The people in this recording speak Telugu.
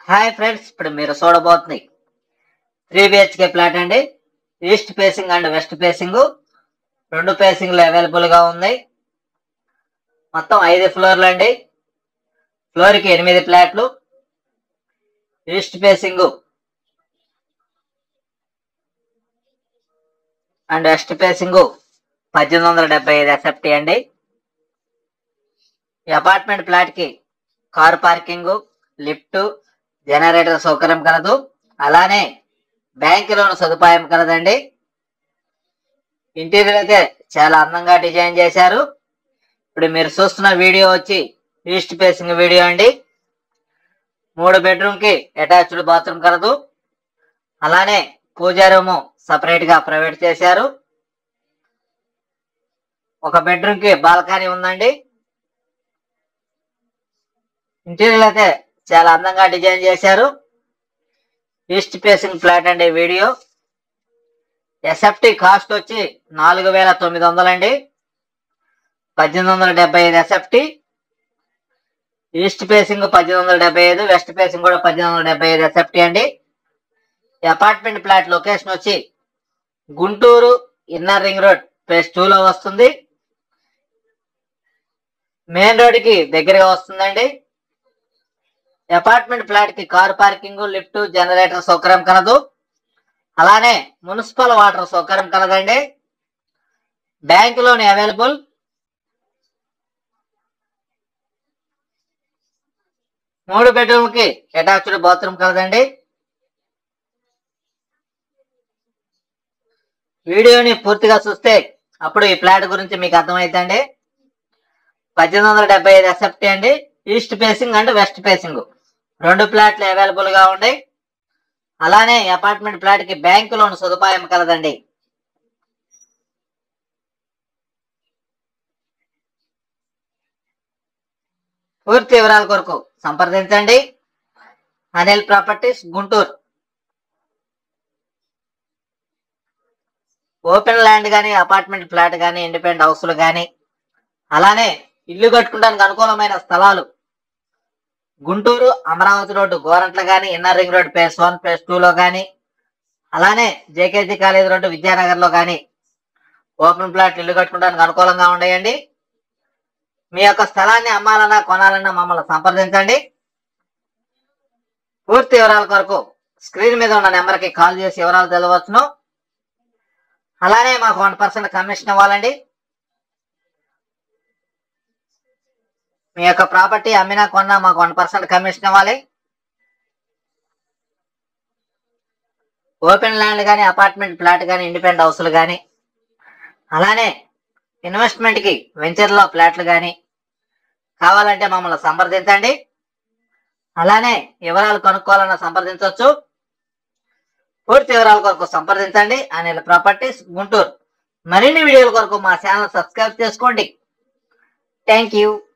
హాయ్ ఫ్రెండ్స్ ఇప్పుడు మీరు చూడబోతుంది త్రీ బిహెచ్కే ఫ్లాట్ అండి east facing and west facing రెండు ఫేసింగ్లు అవైలబుల్ గా ఉన్నాయి మొత్తం ఐదు ఫ్లోర్లు అండి ఫ్లోర్ కి ఎనిమిది ఫ్లాట్లు east facing and west facing పద్దెనిమిది వందల డెబ్బై ఐదు ఎస్ఎఫ్టీ అండి ఈ అపార్ట్మెంట్ ఫ్లాట్ కి కార్ పార్కింగ్ లిఫ్ట్ జనరేటర్ సౌకర్యం కలదు అలానే బ్యాంక్ లోన్ సదుపాయం కలదండి ఇంటీరియర్ అయితే చాలా అందంగా డిజైన్ చేశారు ఇప్పుడు మీరు చూస్తున్న వీడియో వచ్చి ఈస్ట్ ఫేసింగ్ వీడియో అండి మూడు బెడ్రూమ్ కి అటాచ్డ్ బాత్రూమ్ కలదు అలానే పూజా రూమ్ సపరేట్ గా ప్రొవైడ్ చేశారు ఒక బెడ్రూమ్ కి బాల్కనీ ఉందండి ఇంటీరియర్ అయితే చాలా అందంగా డిజైన్ చేశారు ఈస్ట్ ఫేసింగ్ ఫ్లాట్ అండి వీడియో ఎస్ఎఫ్టీ కాస్ట్ వచ్చి నాలుగు వేల తొమ్మిది వందలండి పద్దెనిమిది వందల డెబ్బై ఐదు ఎస్ఎఫ్టీ ఈస్ట్ ఫేసింగ్ పద్దెనిమిది వందల డెబ్బై ఐదు వెస్ట్ ఫేసింగ్ కూడా పద్దెనిమిది వందల డెబ్బై ఐదు ఎస్ఎఫ్టీ అండి ఈ అపార్ట్మెంట్ ఫ్లాట్ లొకేషన్ వచ్చి Guntur inner ring road phase two లో వస్తుంది మెయిన్ రోడ్ కి దగ్గరగా వస్తుందండి అపార్ట్మెంట్ ఫ్లాట్ కి కార్ పార్కింగ్ లిఫ్ట్ జనరేటర్ సౌకర్యం కలదు అలానే మున్సిపల్ వాటర్ సౌకర్యం కలదండి బ్యాంక్ లోన్ అవైలబుల్ మూడు బెడ్రూమ్ కి అటాచ్డ్ బాత్రూమ్ కలదండి వీడియోని పూర్తిగా చూస్తే అప్పుడు ఈ ఫ్లాట్ గురించి మీకు అర్థమైందండి పద్దెనిమిది వందల డెబ్బై ఐదు ఎస్ఎఫ్టీ అండి east facing and west facing రెండు ఫ్లాట్లు అవైలబుల్ గా ఉన్నాయి అలానే ఈ అపార్ట్మెంట్ ఫ్లాట్ కి బ్యాంక్ లోన్ సదుపాయం కలదండి పూర్తి వివరాల కొరకు సంప్రదించండి Anil properties Guntur open land గానీ అపార్ట్మెంట్ ఫ్లాట్ గానీ ఇండిపెండెంట్ హౌస్లు గానీ అలానే ఇల్లు కట్టుకోవడానికి అనుకూలమైన స్థలాలు గుంటూరు అమరావతి రోడ్డు గోరంట్ల గాని inner ring road phase one phase two లో గాని అలానే జేకేజీ కాలేజ్ రోడ్డు విద్యానగర్ లో గాని ఓపెన్ ప్లాట్ ఇల్లు కట్టుకోవడానికి అనుకూలంగా ఉన్నాయండి మీ యొక్క స్థలాన్ని అమ్మాలన్నా కొనాలన్నా మమ్మల్ని సంప్రదించండి పూర్తి వివరాల కొరకు స్క్రీన్ మీద ఉన్న నెంబర్ కి కాల్ చేసి వివరాలు తెలవచ్చును అలానే మాకు వన్ పర్సెంట్ కమిషన్ ఇవ్వాలండి మీ యొక్క ప్రాపర్టీ అమ్మినా కొన్నా మాకు వన్ పర్సెంట్ కమిషన్ ఇవ్వాలి ఓపెన్ ల్యాండ్ కానీ అపార్ట్మెంట్ ఫ్లాట్ కానీ ఇండిపెండెంట్ హౌస్లు కానీ అలానే ఇన్వెస్ట్మెంట్ కి వెంచర్ లో ఫ్లాట్లు కానీ కావాలంటే మమ్మల్ని సంప్రదించండి అలానే వివరాలు కనుక్కోవాలన్నా సంప్రదించవచ్చు పూర్తి వివరాల కొరకు సంప్రదించండి అనిల్ ప్రాపర్టీస్ గుంటూరు మరిన్ని వీడియోల కొరకు మా ఛానల్ సబ్స్క్రైబ్ చేసుకోండి థ్యాంక్ యూ